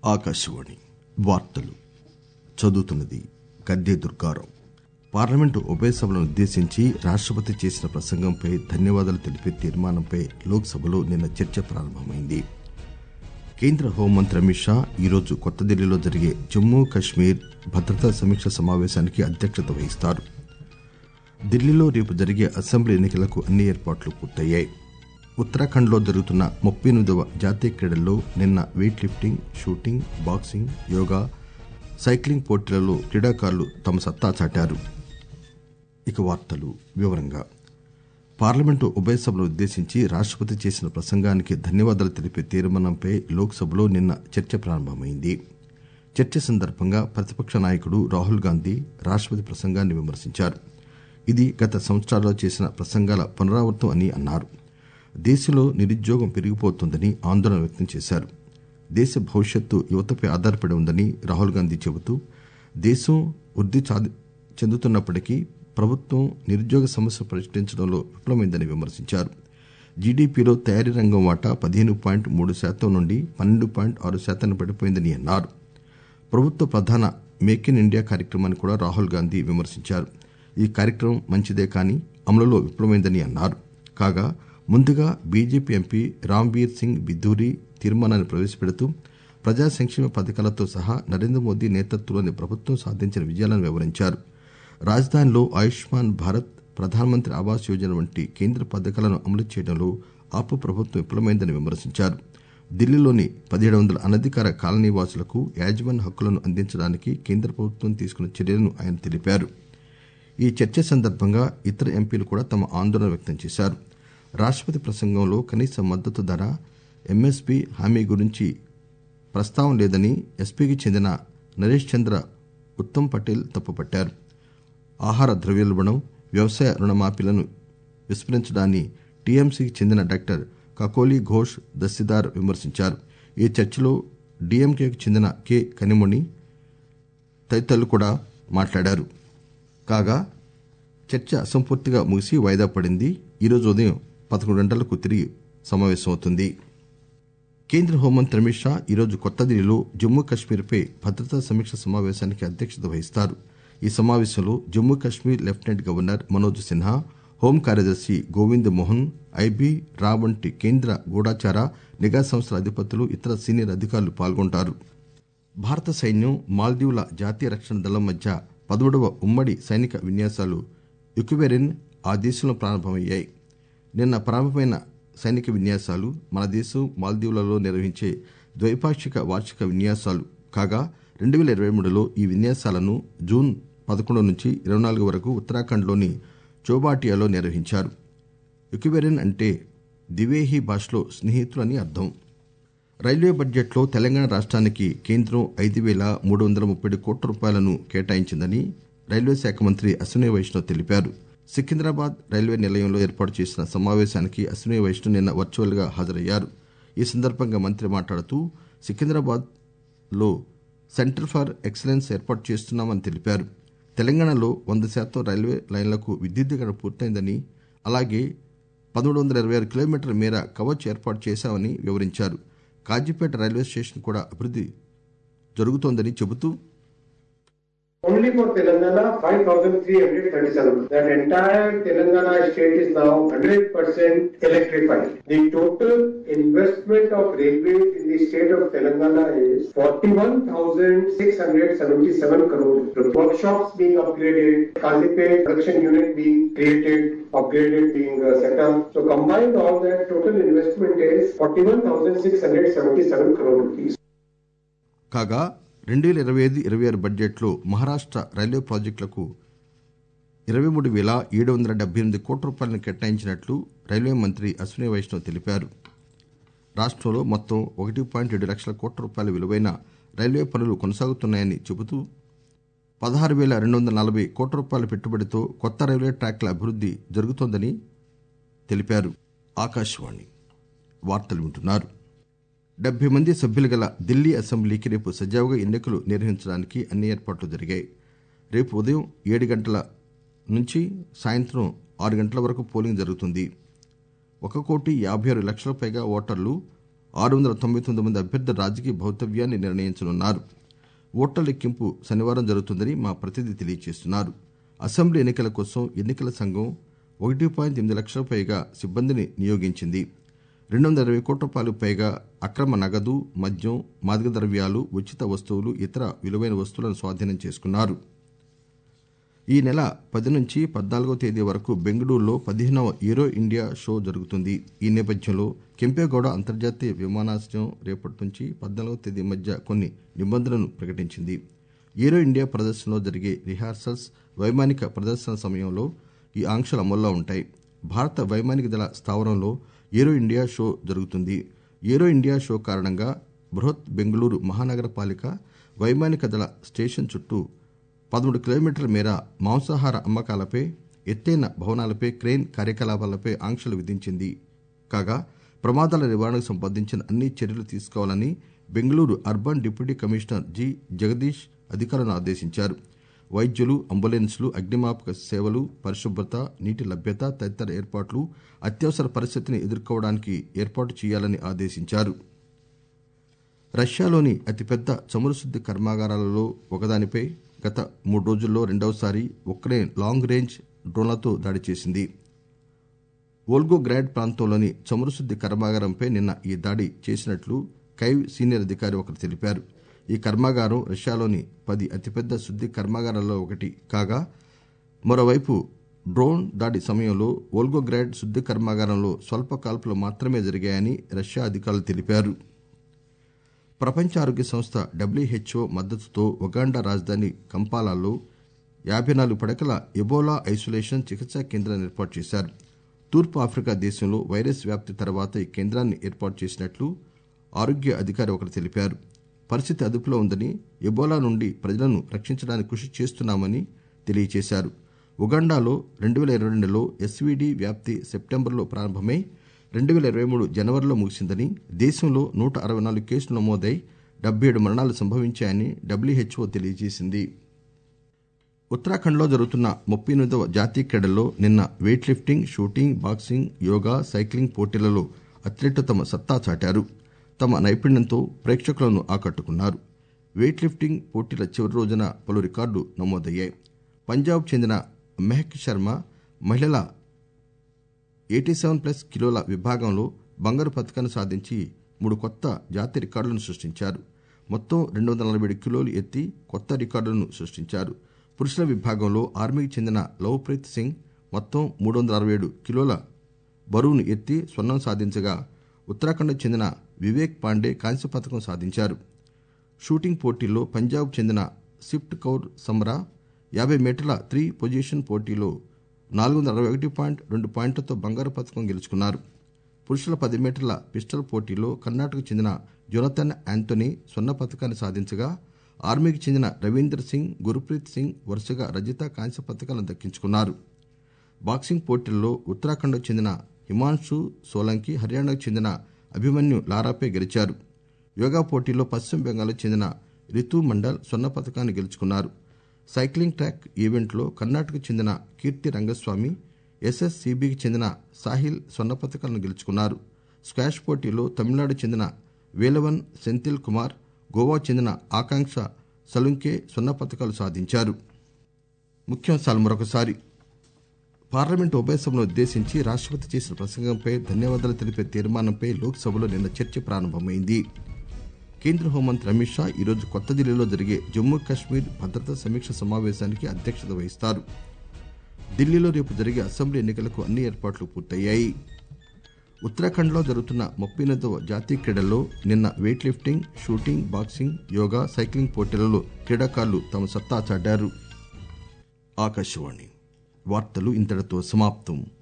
ఆకాశవాణి వార్తలు చదువుతున్నది గద్దె దుర్గారావు పార్లమెంటు ఉభయ సభలను ఉద్దేశించి రాష్టపతి చేసిన ప్రసంగంపై ధన్యవాదాలు తెలిపే తీర్మానంపై లోక్ సభలో నిన్న చర్చ ప్రారంభమైంది కేంద్ర హోంమంత్రి అమిత్ షా ఈరోజు కొత్త ఢిల్లీలో జరిగే జమ్మూ కశ్మీర్ భద్రతా సమీక్ష సమావేశానికి అధ్యక్షత వహిస్తారు ఢిల్లీలో రేపు జరిగే అసెంబ్లీ ఎన్నికలకు అన్ని ఏర్పాట్లు పూర్తయ్యాయి ఉత్తరాఖండ్లో జరుగుతున్న ముప్పై ఎనిమిదవ జాతీయ క్రీడల్లో నిన్న weight lifting shooting boxing yoga cycling పోటీలలో క్రీడాకారులు తమ సత్తా చాటారు ఇక వార్తలు వివరంగా పార్లమెంటు ఉభయ సభలను ఉద్దేశించి రాష్టపతి చేసిన ప్రసంగానికి ధన్యవాదాలు తెలిపే తీర్మానంపై లోక్ సభలో నిన్న చర్చ ప్రారంభమైంది చర్చ సందర్భంగా ప్రతిపక్ష నాయకుడు రాహుల్ గాంధీ రాష్టపతి ప్రసంగాన్ని విమర్శించారు ఇది గత సంవత్సరాల్లో చేసిన ప్రసంగాల పునరావృతం అని అన్నారు దేశంలో నిరుద్యోగం పెరిగిపోతోందని ఆందోళన వ్యక్తం చేశారు దేశ భవిష్యత్తు యువతపై ఆధారపడి ఉందని రాహుల్ గాంధీ చెబుతూ దేశం వృద్ది చెందుతున్నప్పటికీ ప్రభుత్వం నిరుద్యోగ సమస్య పరిష్కరించడంలో విఫలమైందని విమర్శించారు జీడీపీలో తయారీ రంగం వాటా పదిహేను పాయింట్ మూడు శాతం నుండి పన్నెండు పాయింట్ ఆరు శాతానికి పడిపోయిందని అన్నారు ప్రభుత్వ ప్రధాన మేక్ ఇన్ ఇండియా కార్యక్రమాన్ని కూడా రాహుల్ గాంధీ విమర్శించారు ఈ కార్యక్రమం మంచిదే కానీ అమలులో విఫలమైందని అన్నారు కాగా ముందుగా బీజేపీ ఎంపీ రామ్వీర్ సింగ్ బిద్దూరి తీర్మానాన్ని ప్రవేశపెడుతూ ప్రజా సంక్షేమ పథకాలతో సహా నరేంద్ర మోదీ నేతృత్వంలోని ప్రభుత్వం సాధించిన విజయాలను వివరించారు రాజధానిలో ఆయుష్మాన్ భారత్ ప్రధానమంత్రి ఆవాస్ యోజన వంటి కేంద్ర పథకాలను అమలు చేయడంలో ఆప్ ప్రభుత్వం విఫలమైందని విమర్శించారు ఢిల్లీలోని పదిహేడు వందల అనధికార కాలనీ వాసులకు యాజమాన్య హక్కులను అందించడానికి కేంద్ర ప్రభుత్వం తీసుకున్న చర్యలను ఆయన తెలిపారు ఈ చర్చ సందర్భంగా ఇతర ఎంపీలు కూడా తమ ఆందోళన వ్యక్తం చేశారు రాష్టపతి ప్రసంగంలో కనీస మద్దతు ధర ఎంఎస్పీ హామీ గురించి ప్రస్తావన లేదని ఎస్పీకి చెందిన నరేష్ చంద్ర ఉత్తమ్ పటేల్ తప్పుపట్టారు ఆహార ద్రవ్యోల్బణం వ్యవసాయ రుణమాఫీలను విస్మరించడాన్ని టీఎంసీకి చెందిన డాక్టర్ కకోలి ఘోష్ దస్తిదార్ విమర్శించారు ఈ చర్చలో డీఎంకేకు చెందిన కె కనిమొణి తదితరులు కూడా మాట్లాడారు కాగా చర్చ అసంపూర్తిగా ముగిసి వాయిదా పడింది ఈరోజు ఉదయం పదకొండు గంటలకు తిరిగి సమావేశమవుతుంది కేంద్ర హోంమంత్రి అమిత్ షా ఈరోజు కొత్త ఢిల్లీలో జమ్మూ కశ్మీర్పై భద్రతా సమీక్ష సమావేశానికి అధ్యక్షత వహిస్తారు ఈ సమావేశంలో Jammu Kashmir lieutenant governor Manoj Sinha home కార్యదర్శి గోవింద్ మోహన్ ఐబీ రా వంటి కేంద్ర గూఢాచార నిఘా సంస్థల అధిపతులు ఇతర సీనియర్ అధికారులు పాల్గొంటారు భారత సైన్యం మాల్దీవుల జాతీయ రక్షణ దళం మధ్య పదమూడవ ఉమ్మడి సైనిక విన్యాసాలు యుక్వెరిన్ ఆ దేశంలో ప్రారంభమయ్యాయి నిన్న ప్రారంభమైన సైనిక విన్యాసాలు మన దేశం మాల్దీవులలో నిర్వహించే ద్వైపాక్షిక వార్షిక విన్యాసాలు కాగా రెండు వేల ఇరవై మూడులో ఈ విన్యాసాలను జూన్ పదకొండు నుంచి ఇరవై నాలుగు వరకు ఉత్తరాఖండ్లోని చోబాటియాలో నిర్వహించారు యుక్వెరిన్ అంటే దివేహి భాషలో స్నేహితులు అని అర్థం రైల్వే బడ్జెట్లో తెలంగాణ రాష్ట్రానికి కేంద్రం ఐదు వేల మూడు వందల ముప్పై కోట్ల రూపాయలను కేటాయించిందని రైల్వే శాఖ మంత్రి అశ్విని వైష్ణవ్ తెలిపారు సికింద్రాబాద్ రైల్వే నిలయంలో ఏర్పాటు చేసిన సమావేశానికి అశ్విని వైష్ణవ్ నిన్న వర్చువల్ గా హాజరయ్యారు ఈ సందర్భంగా మంత్రి మాట్లాడుతూ సికింద్రాబాద్ లో సెంటర్ ఫర్ ఎక్సలెన్స్ ఏర్పాటు చేస్తున్నామని తెలిపారు తెలంగాణలో వంద శాతం రైల్వే లైన్లకు విద్యుద్దీకరణ పూర్తయిందని అలాగే పదమూడు వందల ఇరవై ఆరు కిలోమీటర్ల మేర కవచ్ ఏర్పాటు చేశామని వివరించారు కాజీపేట రైల్వే స్టేషన్ కూడా అభివృద్ది జరుగుతోందని చెబుతూ Only for Telangana, 5,337. That entire Telangana state is now 100% electrified. The total investment of railways in the state of Telangana is 41,677 crore. The workshops being upgraded, Kazipet production unit being created, upgraded being uh, set up. So combined all that total investment is 41,677 crore rupees. కాగా రెండు వేల ఇరవై ఐదు ఇరవై ఆరు బడ్జెట్లో Maharashtra railway ప్రాజెక్టులకు ఇరవై మూడు వేల ఏడు వందల డెబ్బై ఎనిమిది కోట్ల రూపాయలను కేటాయించినట్లు రైల్వే మంత్రి అశ్విని వైష్ణవ్ తెలిపారు రాష్ట్రంలో మొత్తం ఒకటి పాయింట్ ఏడు లక్షల కోట్ల రూపాయల విలువైన రైల్వే పనులు కొనసాగుతున్నాయని చెబుతూ పదహారు వేల రెండు వందల నలభై కోట్ల రూపాయల పెట్టుబడితో కొత్త రైల్వే ట్రాక్ల అభివృద్ది జరుగుతోందని తెలిపారు ఆకాశవాణి వార్తలు వింటున్నారు డెబ్బై మంది సభ్యులు గల ఢిల్లీ అసెంబ్లీకి రేపు సజావుగా ఎన్నికలు నిర్వహించడానికి అన్ని ఏర్పాట్లు జరిగాయి రేపు ఉదయం ఏడు గంటల నుంచి సాయంత్రం ఆరు గంటల వరకు పోలింగ్ జరుగుతుంది ఒక కోటి యాభై ఆరు లక్షల పైగా ఓటర్లు ఆరు వందల తొంభై తొమ్మిది మంది అభ్యర్థుల రాజకీయ భౌతవ్యాన్ని నిర్ణయించనున్నారు ఓట్ల లెక్కింపు శనివారం జరుగుతుందని మా ప్రతినిధి తెలియజేస్తున్నారు అసెంబ్లీ ఎన్నికల కోసం ఎన్నికల సంఘం ఒకటి పాయింట్ ఎనిమిది లక్షల పైగా సిబ్బందిని నియోగించింది రెండు వందల ఇరవై కోట్ల రూపాయలు పైగా అక్రమ నగదు మద్యం మాదక ద్రవ్యాలు ఉచిత వస్తువులు ఇతర విలువైన వస్తువులను స్వాధీనం చేసుకున్నారు ఈ నెల పది నుంచి పద్నాలుగో తేదీ వరకు బెంగళూరులో పదిహేనవ ఏరో ఇండియా షో జరుగుతుంది ఈ నేపథ్యంలో కెంపేగౌడ అంతర్జాతీయ విమానాశ్రయం రేపటి నుంచి పద్నాలుగో తేదీ మధ్య కొన్ని నిబంధనలను ప్రకటించింది ఏరో ఇండియా ప్రదర్శనలో జరిగే రిహార్సల్స్ వైమానిక ప్రదర్శన సమయంలో ఈ ఆంక్షలు అమల్లో ఉంటాయి భారత వైమానిక దళ స్థావరంలో ఏరో ఇండియా షో జరుగుతుంది ఏరో ఇండియా షో కారణంగా బృహత్ బెంగళూరు మహానగర పాలిక వైమానిక దళ స్టేషన్ చుట్టూ పదమూడు కిలోమీటర్ల మేర మాంసాహార అమ్మకాలపై ఎత్తైన భవనాలపై క్రెయిన్ కార్యకలాపాలపై ఆంక్షలు విధించింది కాగా ప్రమాదాల నివారణకు సంబంధించిన అన్ని చర్యలు తీసుకోవాలని Bengaluru urban deputy commissioner G Jagadish అధికారులను ఆదేశించారు వైద్యులు అంబులెన్సులు అగ్నిమాపక సేవలు పరిశుభ్రత నీటి లభ్యత తదితర ఏర్పాట్లు అత్యవసర పరిస్థితిని ఎదుర్కోవడానికి ఏర్పాటు చేయాలని ఆదేశించారు రష్యాలోని అతిపెద్ద చమురు శుద్ది కర్మాగారాలలో ఒకదానిపై గత మూడు రోజుల్లో రెండవసారి ఉక్రెయిన్ లాంగ్ రేంజ్ డ్రోన్లతో దాడి చేసింది వోల్గోగ్రాడ్ ప్రాంతంలోని చమురు శుద్ది కర్మాగారంపై నిన్న ఈ దాడి చేసినట్లు కైవ్ సీనియర్ అధికారి ఒకరు తెలిపారు ఈ కర్మాగారం రష్యాలోని పది అతిపెద్ద శుద్ది కర్మాగారాల్లో ఒకటి కాగా మరోవైపు డ్రోన్ దాడి సమయంలో వోల్గోగ్రాడ్ శుద్ది కర్మాగారంలో స్వల్ప కాల్పులు మాత్రమే జరిగాయని రష్యా అధికారులు తెలిపారు ప్రపంచ ఆరోగ్య సంస్థ డబ్ల్యూహెచ్ఓ మద్దతుతో ఉగాండా రాజధాని కంపాలాలో యాభై నాలుగు పడకల ఎబోలా ఐసోలేషన్ చికిత్సా కేంద్రాన్ని ఏర్పాటు చేశారు తూర్పు ఆఫ్రికా దేశంలో వైరస్ వ్యాప్తి తర్వాత ఈ కేంద్రాన్ని ఏర్పాటు చేసినట్లు ఆరోగ్య అధికారి ఒకరు తెలిపారు పరిస్థితి అదుపులో ఉందని ఎబోలా నుండి ప్రజలను రక్షించడానికి కృషి చేస్తున్నామని తెలియజేశారు ఉగాండాలో రెండు వేల ఇరవై రెండులో ఎస్వీడీ వ్యాప్తి సెప్టెంబర్లో ప్రారంభమై రెండు వేల ఇరవై మూడు జనవరిలో ముగిసిందని దేశంలో నూట అరవై నాలుగు కేసులు నమోదై డెబ్బై ఏడు మరణాలు సంభవించాయని డబ్ల్యూహెచ్ఓ తెలియజేసింది ఉత్తరాఖండ్లో జరుగుతున్న ముప్పై ఎనిమిదవ జాతీయ క్రీడల్లో నిన్న weight lifting shooting boxing yoga cycling పోటీలలో అథ్లెట్లు తమ సత్తా చాటారు తమ నైపుణ్యంతో ప్రేక్షకులను ఆకట్టుకున్నారు వెయిట్ లిఫ్టింగ్ పోటీల చివరి రోజున పలు రికార్డు నమోదయ్యాయి పంజాబ్ చెందిన మెహక్ శర్మ మహిళల ఎయిటీ సెవెన్ ప్లస్ కిలోల విభాగంలో బంగారు పథకాన్ని సాధించి మూడు కొత్త జాతీయ రికార్డులను సృష్టించారు మొత్తం రెండు వందల నలభై ఏడు కిలోలు ఎత్తి కొత్త రికార్డులను సృష్టించారు పురుషుల విభాగంలో ఆర్మీకి చెందిన లవ్ప్రీత్ సింగ్ మొత్తం మూడు వందల అరవై ఏడు కిలోల బరువును ఎత్తి స్వర్ణం సాధించగా ఉత్తరాఖండ్కు చెందిన వివేక్ పాండే కాంస్య పథకం సాధించారు షూటింగ్ పోటీల్లో పంజాబ్ చెందిన సిఫ్ట్ కౌర్ సమ్రా యాభై మీటర్ల త్రీ పొజిషన్ పోటీలో నాలుగు వందల అరవై ఒకటి పాయింట్ రెండు పాయింట్లతో బంగారు పథకం గెలుచుకున్నారు పురుషుల పది మీటర్ల పిస్టల్ పోటీలో కర్ణాటకకు చెందిన జొనతన్ యాంటోనీ స్వర్ణ పథకాన్ని సాధించగా ఆర్మీకి చెందిన రవీందర్ సింగ్ గురుప్రీత్ సింగ్ వరుసగా రజిత కాంస్య పథకాలను దక్కించుకున్నారు బాక్సింగ్ పోటీల్లో ఉత్తరాఖండ్కు చెందిన హిమాన్షు సోలంకి హర్యానాకు చెందిన అభిమన్యు లారాపై గెలిచారు యోగా పోటీల్లో పశ్చిమ బెంగాల్కు చెందిన రితు మండల్ స్వర్ణ పథకాన్ని గెలుచుకున్నారు సైక్లింగ్ ట్రాక్ ఈవెంట్లో కర్ణాటకకు చెందిన కీర్తి రంగస్వామి ఎస్ఎస్సిబికి చెందిన సాహిల్ స్వర్ణ పథకాలను గెలుచుకున్నారు స్క్వాష్ పోటీలో తమిళనాడు చెందిన వేలవన్ సెంథిల్ కుమార్ గోవా చెందిన ఆకాంక్ష సలుంకే స్వర్ణ పథకాలు సాధించారు ముఖ్యాంశాలు మరొకసారి పార్లమెంటు ఉభయ సభను ఉద్దేశించి రాష్ట్రపతి చేసిన ప్రసంగంపై ధన్యవాదాలు తెలిపే తీర్మానంపై లోక్సభలో నిన్న చర్చ ప్రారంభమైంది కేంద్ర హోంమంత్రి అమిత్ షా ఈరోజు కొత్త ఢిల్లీలో జరిగే జమ్మూ కాశ్మీర్ భద్రతా సమీక్ష సమావేశానికి అధ్యక్షత వహిస్తారు ఢిల్లీలో రేపు జరిగే అసెంబ్లీ ఎన్నికలకు అన్ని ఏర్పాట్లు పూర్తయ్యాయి ఉత్తరాఖండ్లో జరుగుతున్న ముప్పై ఎనిమిదవ జాతీయ క్రీడల్లో నిన్న weight lifting shooting boxing yoga cycling పోటీలలో క్రీడాకారులు తమ సత్తా చాటారు ఆకాశవాణి వార్తలు ఇంతటితో సమాప్తం